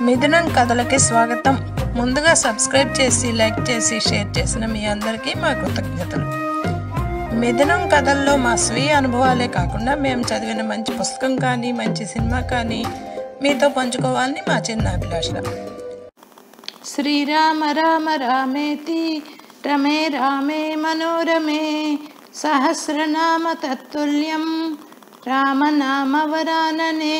మిథునం కథలకి స్వాగతం ముందుగా సబ్స్క్రైబ్ చేసి లైక్ చేసి షేర్ చేసిన మీ అందరికీ మా కృతజ్ఞతలు మిథునం కథల్లో మా స్వీయ అనుభవాలే కాకుండా మేము చదివిన మంచి పుస్తకం కానీ మంచి సినిమా కానీ మీతో పంచుకోవాలని మా చిన్న అభిలాష శ్రీరామ రామ రామేతి రమే రామే మనోరమే సహస్రనామ తత్తుల్యం రామనామ వరాననే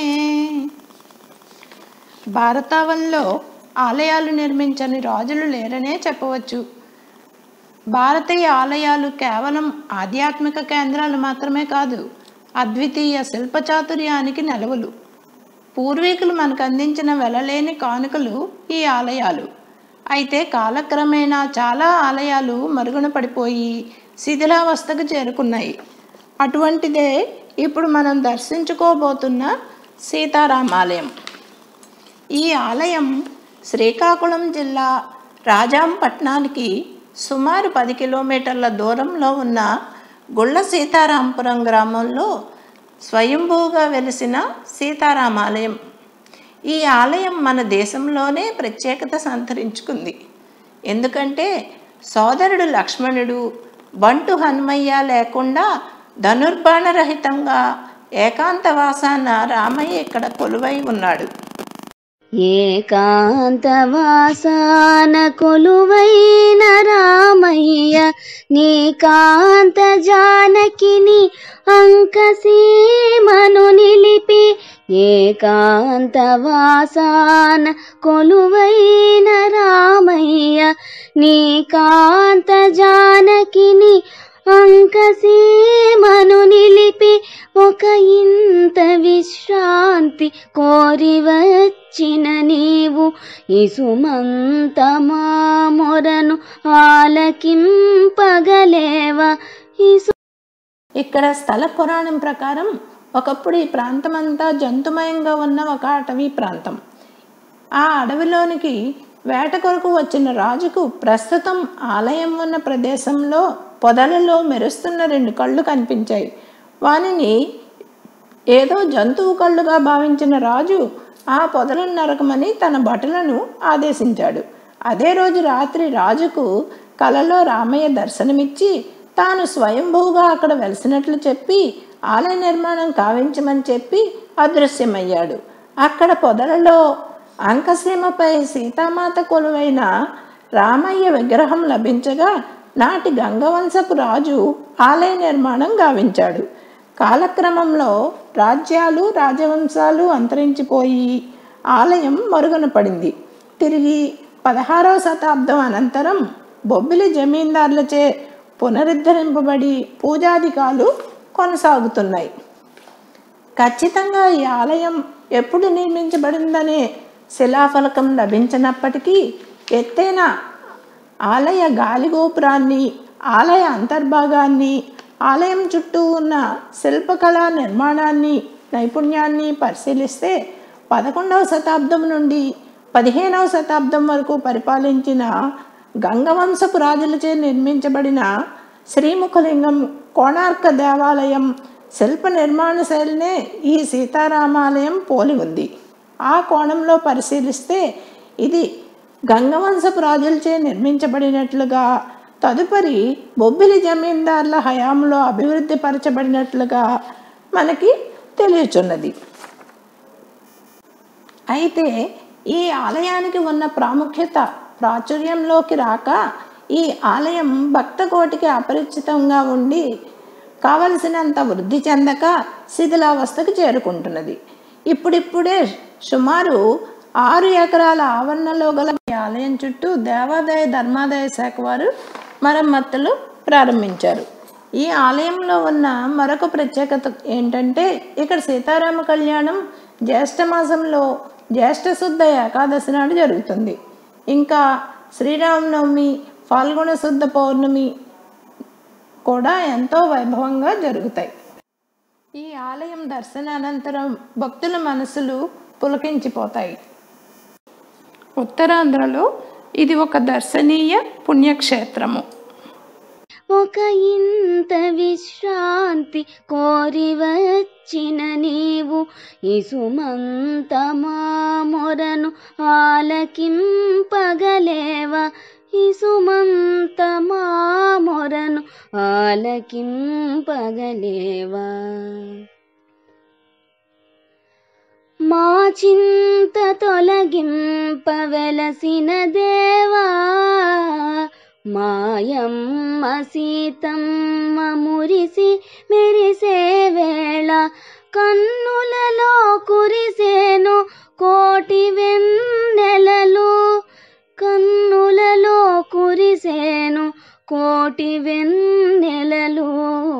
భారతావనంలో ఆలయాలు నిర్మించని రాజులు లేరనే చెప్పవచ్చు భారతీయ ఆలయాలు కేవలం ఆధ్యాత్మిక కేంద్రాలు మాత్రమే కాదు అద్వితీయ శిల్పచాతుర్యానికి నెలవులు పూర్వీకులు మనకు అందించిన వెలలేని కానుకలు ఈ ఆలయాలు అయితే కాలక్రమేణా చాలా ఆలయాలు మరుగున పడిపోయి శిథిలావస్థకు చేరుకున్నాయి అటువంటిదే ఇప్పుడు మనం దర్శించుకోబోతున్న సీతారామాలయం ఈ ఆలయం శ్రీకాకుళం జిల్లా రాజాం పట్టణానికి సుమారు పది కిలోమీటర్ల దూరంలో ఉన్న గుళ్ళ సీతారాంపురం గ్రామంలో స్వయంభూగా వెలిసిన సీతారామాలయం ఈ ఆలయం మన దేశంలోనే ప్రత్యేకత సంతరించుకుంది ఎందుకంటే సోదరుడు లక్ష్మణుడు బంటు హనుమయ్య లేకుండా ధనుర్బాణరహితంగా ఏకాంతవాసాన రామయ్య ఇక్కడ కొలువై ఉన్నాడు ఏకాంతవాసాన కొలువైన రామయ్య నీకాంత జానకిని అంకసీమను నిలిపి ఏకాంతవాసాన కొలువైన రామయ్య నీకాంత జానకిని అంకసీమను నిలిపి ఒక ఇంత విశ్రాంతి కోరి వచ్చిన నీవు ఇసుమంత మామొరను ఆలకింపగలేవా ఇసు ఇక్కడ స్థల పురాణం ప్రకారం ఒకప్పుడు ఈ ప్రాంతమంతా జంతుమయంగా ఉన్న ఒక అటవీ ప్రాంతం ఆ అడవిలోనికి వేట కొరకు వచ్చిన రాజుకు ప్రస్తుతం ఆలయం ఉన్న ప్రదేశంలో పొదలలో మెరుస్తున్న రెండు కళ్ళు కనిపించాయి వానిని ఏదో జంతువు కళ్ళుగా భావించిన రాజు ఆ పొదలను నరకమని తన భటులను ఆదేశించాడు అదే రోజు రాత్రి రాజుకు కలలో రామయ్య దర్శనమిచ్చి తాను స్వయంభూగా అక్కడ వెలిసినట్లు చెప్పి ఆలయ నిర్మాణం కావించమని చెప్పి అదృశ్యమయ్యాడు అక్కడ పొదలలో అంకసీమపై సీతామాత కొలువైన రామయ్య విగ్రహం లభించగా నాటి గంగవంశపు రాజు ఆలయ నిర్మాణం గావించాడు కాలక్రమంలో రాజ్యాలు రాజవంశాలు అంతరించిపోయి ఆలయం మరుగున పడింది తిరిగి పదహారవ శతాబ్దం అనంతరం బొబ్బిలి జమీందారులచే పునరుద్ధరింపబడి పూజాధికాలు కొనసాగుతున్నాయి ఖచ్చితంగా ఈ ఆలయం ఎప్పుడు నిర్మించబడిందనే శిలాఫలకం లభించినప్పటికీ ఎత్తైన ఆలయ గాలిగోపురాన్ని ఆలయ అంతర్భాగాన్ని ఆలయం చుట్టూ ఉన్న శిల్పకళా నిర్మాణాన్ని నైపుణ్యాన్ని పరిశీలిస్తే పదకొండవ శతాబ్దం నుండి పదిహేనవ శతాబ్దం వరకు పరిపాలించిన గంగవంశపు రాజులచే నిర్మించబడిన శ్రీముఖలింగం కోణార్క దేవాలయం శిల్ప నిర్మాణ శైలినే ఈ సీతారామాలయం పోలి ఉంది ఆ కోణంలో పరిశీలిస్తే ఇది గంగవంశపు రాజులచే నిర్మించబడినట్లుగా తదుపరి బొబ్బిలి జమీందార్ల హయాంలో అభివృద్ధి పరచబడినట్లుగా మనకి తెలియచున్నది అయితే ఈ ఆలయానికి ఉన్న ప్రాముఖ్యత ప్రాచుర్యంలోకి రాక ఈ ఆలయం భక్తకోటికి అపరిచితంగా ఉండి కావలసినంత వృద్ధి చెందక శిథిలావస్థకు చేరుకుంటున్నది ఇప్పుడిప్పుడే సుమారు ఆరు ఎకరాల ఆవరణలో గల ఈ ఆలయం చుట్టూ దేవాదాయ ధర్మాదాయ శాఖ వారు మరమ్మతులు ప్రారంభించారు ఈ ఆలయంలో ఉన్న మరొక ప్రత్యేకత ఏంటంటే ఇక్కడ సీతారామ కళ్యాణం జ్యేష్ఠ మాసంలో జ్యేష్ఠ శుద్ధ ఏకాదశి నాడు జరుగుతుంది ఇంకా శ్రీరామనవమి ఫాల్గుణ శుద్ధ పౌర్ణమి కూడా ఎంతో వైభవంగా జరుగుతాయి ఈ ఆలయం దర్శనానంతరం భక్తుల మనసులు పులకించిపోతాయి ఉత్తరాంధ్రలో ఇది ఒక దర్శనీయ పుణ్యక్షేత్రము ఒక ఇంత విశ్రాంతి కోరి వచ్చిన నీవు ఇసుమంత మామొరను ఆలకింపగలేవా ఈ సుమంత మా మొరను ఆలకింపగలేవా మా చింత తొలగింపవెలసిన దేవా మాయమ్మ సీతమ్మ మురిసి మెరిసే వేళ కన్నులలో కురిసేను కోటి వెన్నెలలు కన్నులలో కురిసేను కోటి వెన్నెలలు